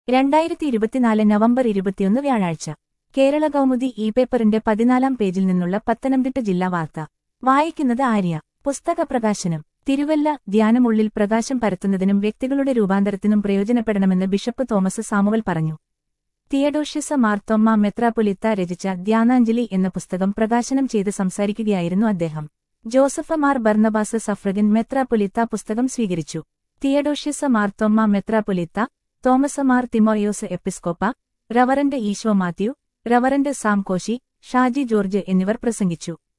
രണ്ടായിരത്തി ഇരുപത്തിനാല് നവംബർ ഇരുപത്തിയൊന്ന് വ്യാഴാഴ്ച കേരള കൗമുദി ഇ പേപ്പറിന്റെ പതിനാലാം പേജിൽ നിന്നുള്ള പത്തനംതിട്ട ജില്ലാ വാർത്ത വായിക്കുന്നത് ആര്യ പുസ്തക പ്രകാശനം തിരുവല്ല ധ്യാനമുള്ളിൽ പ്രകാശം പരത്തുന്നതിനും വ്യക്തികളുടെ രൂപാന്തരത്തിനും പ്രയോജനപ്പെടണമെന്ന് ബിഷപ്പ് തോമസ് സാമുവൽ പറഞ്ഞു തിയഡോഷ്യസ മാർത്തോമ്മ മെത്രാപൊലിത്ത രചിച്ച ധ്യാനാഞ്ജലി എന്ന പുസ്തകം പ്രകാശനം ചെയ്ത് സംസാരിക്കുകയായിരുന്നു അദ്ദേഹം Joseph Mar Barnabas suffragan Metropolitha പുസ്തകം സ്വീകരിച്ചു Theodosius Marthoma Metropolitha Thomas Mar Timotheos Episcopa reverend Easo Mathew reverend Sam Koshy Shaji George എന്നിവർ പ്രസംഗിച്ചു